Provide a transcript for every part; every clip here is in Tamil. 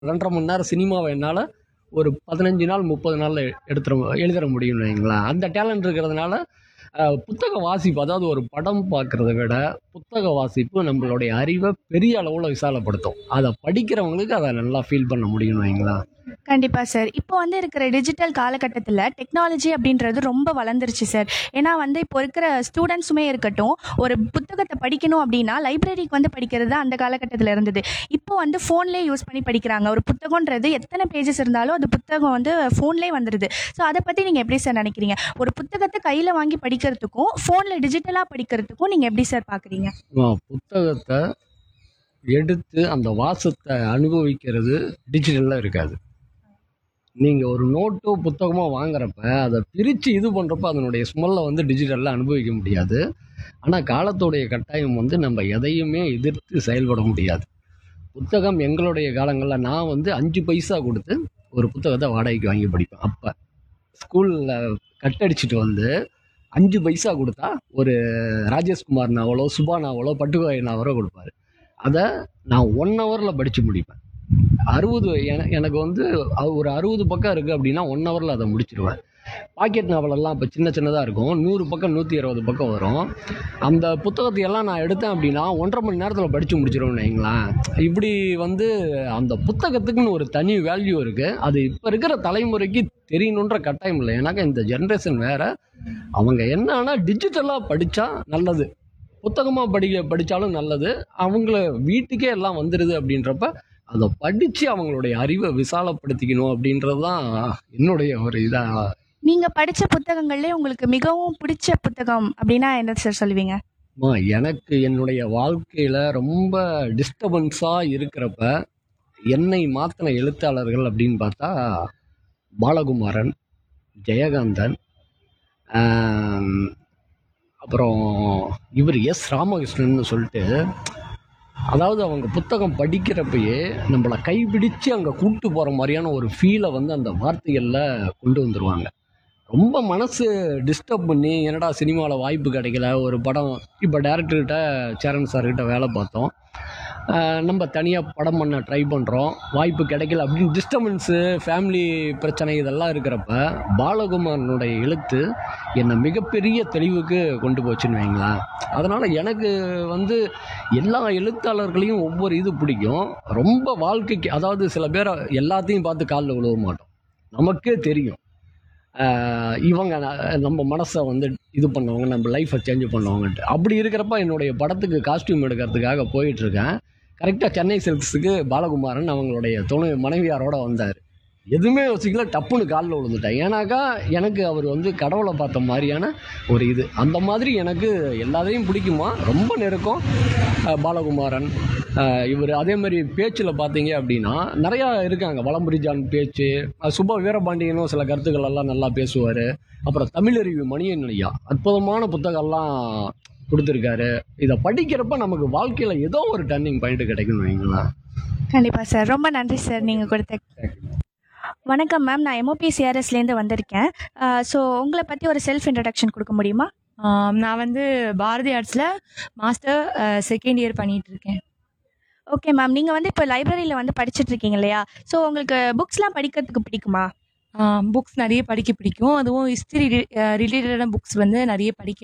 2 1/2 மணி நேரம் சினிமாவை என்னால ஒரு 15 நாள், 30 நாள்ல எடுத்துற எழுதிற முடியும்னு வைங்களேன். அந்த டேலண்ட் இருக்கிறதுனால, அ புத்தக வாசிப்பு அதாவது ஒரு படம் பார்க்கிறத விட, புத்தக வாசிப்பு நம்மளுடைய அறிவ பெரிய அளவுல விசாலப்படுத்தும். அத படிக்கிறவங்களுக்கு அத நல்லா ஃபீல் பண்ண முடியும்னு வைங்களேன். கண்டிப்பா சார். இப்போ வந்து இருக்கிற டிஜிட்டல் காலகட்டத்தில டெக்னாலஜி அப்படின்றது ரொம்ப வளர்ந்துருச்சு சார். ஏன்னா வந்து இப்போ இருக்கிற ஸ்டூடண்ட்ஸுமே இருக்கட்டும், ஒரு புத்தகத்த படிக்கணும் அப்படின்னா, லைப்ரரிக்கு வந்து படிக்கிறது தான் அந்த காலகட்டத்தில இருந்தது. இப்போ வந்து ஃபோன்லயே யூஸ் பண்ணி படிக்கிறாங்க. ஒரு புத்தகம்ன்றது எத்தன பேஜஸ் இருந்தாலும், அது புத்தகம் வந்து ஃபோன்லயே வந்துருது. ஸோ அத பத்தி நீங்க எப்படி சார் நினைக்கிறீங்க? ஒரு புத்தகத்த கையில வாங்கி படிக்கிறதுக்கும், ஃபோன்ல டிஜிட்டலா படிக்கிறதுக்கும் நீங்க எப்படி சார் பார்க்குறீங்க? ஆ புத்தகத்த எடுத்து அந்த வாசத்த அனுபவிக்கிறது டிஜிட்டல்ல இருக்காது. நீங்க ஒரு நோட்டோ, புத்தகமோ வாங்குறப்ப, அத பிரிச்சு இது பண்றப்ப அதனுடைய ஸ்மெல்ல வந்து டிஜிட்டல்ல அனுபவிக்க முடியாது. ஆனா காலத்துடைய கட்டாயம் வந்து நம்ம எதையுமே எதிர்த்து செயல்பட முடியாது. புத்தகம் எங்களுடைய காலங்கள்ல நான் வந்து 5 பைசா குடுத்து ஒரு புத்தகத்த வாடகைக்கு வாங்கி படிப்பேன். அப்ப. ஸ்கூல்ல கட் அடிச்சுட்டு வந்து 5 பைசா குடுத்தா, ஒரு ராஜேஷ்குமார் நாவலோ, சுபா நாவலோ, பட்டுக்கோட்டை நாவலோ குடுப்பாரு. அத நான் 1 ஹவர்ல படிச்சு முடிப்பேன். 60 என எனக்கு வந்து ஒரு 60 பக்கம் இருக்கு அப்படின்னா, 1 ஹவர்ல அத முடிச்சுருவேன். பாக்கெட் நாவலெல்லாம் அப்ப சின்ன சின்னதா இருக்கும். 100 பக்கம், 120 பக்கம் வரும். அந்த புத்தகத்தை எல்லாம் நான் எடுத்தேன் அப்படின்னா, 1 1/2 மணி நேரத்துல படிச்சு முடிச்சுருவேன்னு வைங்களேன். இப்படி வந்து அந்த புத்தகத்துக்குன்னு ஒரு தனி வேல்யூ இருக்கு. அது இப்ப இருக்கிற தலைமுறைக்கு தெரியணுன்ற கட்டாயம் இல்ல. ஏன்னாக்கா இந்த ஜெனரேஷன் வேற. அவங்க என்னன்னா டிஜிட்டலா படிச்சா நல்லது. புத்தகமா படிக்க படிச்சாலும் நல்லது. அவங்கள வீட்டுக்கே எல்லாம் வந்துருது அப்படின்றப்ப, அத படிச்சு அவங்களுடைய அறிவ விசாலப்படுத்திக்கணும் அப்படின்றது தான் என்னுடைய ஒரு இதா நீங்க படிச்ச புத்தகங்கள்லயே உங்களுக்கு மிகவும் பிடிச்ச புத்தகம் அப்படின்னா என்ன சார் சொல்லுவீங்க? அம்மா எனக்கு என்னுடைய வாழ்க்கையில ரொம்ப டிஸ்டர்பன்ஸா இருக்கிறப்ப, என்னை மாத்துன எழுத்தாளர்கள் அப்படின்னு பார்த்தா, பாலகுமாரன், ஜெயகாந்தன், ஆம், அப்புறம் இவரு எஸ். ராமகிருஷ்ணன்னு சொல்லிட்டு, அதாவது அவங்க புத்தகம் படிக்கிறப்பயே நம்மள கைப்பிடிச்சு அங்க கூட்டு போற மாரியான ஒரு ஃபீல வந்து அந்த வார்த்தைகள்ல கொண்டு வந்துருவாங்க. ரொம்ப மனசு டிஸ்டர்ப் பண்ணி, என்னடா சினிமால வாய்ப்பு கிடைக்கல, ஒரு படம் இப்ப டைரக்டர்கிட்ட சேரன் சார் கிட்ட வேல பார்த்தோம். அ நம்ம தனியா படம் பண்ண ட்ரை பண்றோம். வாய்ப்பு கிடைக்கல அப்படின்னு டிஸ்டர்பன்ஸு, ஃபேமிலி பிரச்சனை இதெல்லாம் இருக்கிறப்ப, பாலகுமாரனுடைய எழுத்து என்ன மிகப்பெரிய தெளிவுக்கு கொண்டு போச்சுன்னு வைங்களேன். அதனால எனக்கு வந்து எல்லா எழுத்தாளர்களையும் ஒவ்வொரு இது பிடிக்கும். ரொம்ப வாழ்க்கைக்கு அதாவது சில பேர எல்லாத்தையும் பார்த்து கால்ல விழுவ மாட்டோம். நமக்கே தெரியும். ஆ இவங்க ந நம்ம மனச வந்து இது பண்ணவங்க, நம்ம லைஃப சேஞ்ச் பண்ணவங்கன்ட்டு. அப்படி இருக்கிறப்ப என்னுடைய படத்துக்கு காஸ்டியூம் எடுக்கிறதுக்காக போயிட்டுருக்கேன். கரெக்ட்டா சென்னை சில்க்ஸுக்கு பாலகுமாரன் அவங்களுடைய துணை மனைவியாரோட வந்தாரு. எதுவுமே யோசிக்கல டப்புன்னு கால்ல விழுந்துட்டேன். ஏன்னாக்கா, எனக்கு அவர் வந்து கடவுள பார்த்த மாரியான ஒரு இது. அந்த மாதிரி எனக்கு எல்லாரையும் பிடிக்குமா, ரொம்ப நெருக்கம். அ பாலகுமாரன், அ இவரு அதே மாரி பேச்சுல பார்த்தீங்க அப்படின்னா, நெறையா இருக்காங்க. வலம்புரி ஜான் பேச்சு, அ சுபா வீரபாண்டியனும் சில கருத்துக்கள் எல்லாம் நல்லா பேசுவாரு. அப்புறம் தமிழருவி மணியன் ஐயா, அற்புதமான புத்தகம்லாம் குடுத்துருக்காரு. இத படிக்கிறப்ப நமக்கு வாழ்க்கையில ஏதோ ஒரு டர்னிங் பாயிண்ட் கிடைக்கும்னு வைங்களேன். கண்டிப்பா சார். ரொம்ப நன்றி சார் நீங்க கொடுத்த வணக்கம் மேம். நான் எம்ஓபிசிஆர்எஸ்லேருந்து வந்திருக்கேன். அ ஸோ உங்கள பத்தி ஒரு செல்ஃப் இன்ட்ரோடக்ஷன் குடுக்க முடியுமா? ஆம், நான் வந்து பாரதி ஆர்ட்ஸ்ல மாஸ்டர் அ செகண்ட் இயர் பண்ணிட்டு இருக்கேன். Okay ma'am. நீங்க வந்து இப்போ லைப்ரரியில வந்து படிச்சுட்டு இருக்கீங்க இல்லையா? ஸோ உங்களுக்கு புக்ஸ்லாம் படிக்கிறதுக்கு பிடிக்குமா? ஆ புக்ஸ் நெறைய படிக்க பிடிக்கும். அதுவும் ஹிஸ்டரி ரி அ ரிலேட்டடான புக்ஸ் வந்து நெறைய படிக்க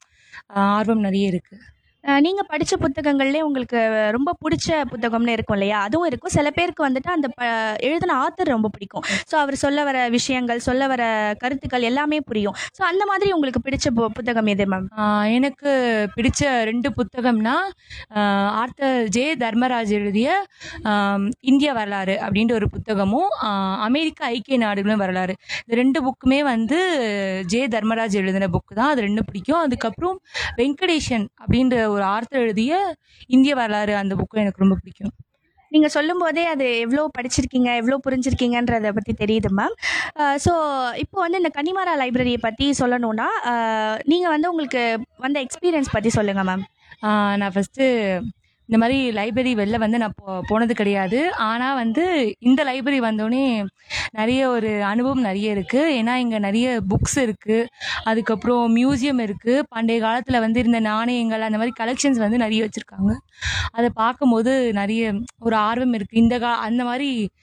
அ ஆர்வம் நெறைய இருக்கு. அ நீங்க படிச்ச புத்தகங்கள்லயே உங்களுக்கு ரொம்ப புடிச்ச புத்தகம்னு இருக்கும் இல்லையா? அதுவும் இருக்கும். சில பேருக்கு வந்துட்டு அந்த ப எழுதின ஆத்தர் ரொம்ப பிடிக்கும். ஸோ அவர் சொல்ல வர விஷயங்கள், சொல்ல வர கருத்துக்கள் எல்லாமே புரியும். ஸோ அந்த மாதிரி உங்களுக்கு பிடிச்ச பு புத்தகம் எது மேம்? ஆ எனக்கு பிடிச்ச 2 புத்தகம்னா, அ ஆர்தர் ஜே தர்மராஜ் எழுதிய அம் இந்திய வரலாறு அப்படின்ற ஒரு புத்தகமும், அ அமெரிக்க ஐக்கிய நாடுகளின் வரலாறு. இந்த 2 புக்குமே வந்து ஜே தர்மராஜ் எழுதின புக் தான். அது 2 பிடிக்கும். அதுக்கப்புறம் வெங்கடேஷன் அப்படின்ற ஒரு ஆர்தர் எழுதிய இந்திய வரலாறு அந்த புக்கும் எனக்கு ரொம்ப பிடிக்கும். நீங்க சொல்லும்போதே அது எவ்ளோ படிச்சிருக்கீங்க, எவ்ளோ புரிஞ்சிருக்கீங்கன்றத பத்தி தெரியுது மேம். அ ஸோ இப்போ வந்து இந்த கன்னிமாரா லைப்ரரிய பத்தி சொல்லணும்னா, அ நீங்க வந்து உங்களுக்கு வந்த எக்ஸ்பீரியன்ஸ் பத்தி சொல்லுங்க மேம். ஆ நான் ஃபர்ஸ்ட்டு இந்த மாரி லைப்ரரி வெளில வந்து நான் போ போனது கிடையாது. ஆனா வந்து இந்த லைப்ரரி வந்தோனே நெறைய ஒரு அனுபவம் நெறைய இருக்கு. ஏன்னா இங்க நெறைய புக்ஸ் இருக்கு. அதுக்கப்புறம் மியூசியம் இருக்கு. பண்டைய காலத்துல வந்து இருந்த நாணயங்கள் அந்த மாரி கலெக்ஷன்ஸ் வந்து நெறைய வச்சிருக்காங்க. அத பார்க்கும்போது நெறைய ஒரு ஆர்வம் இருக்கு. இந்த கா அந்த மாரி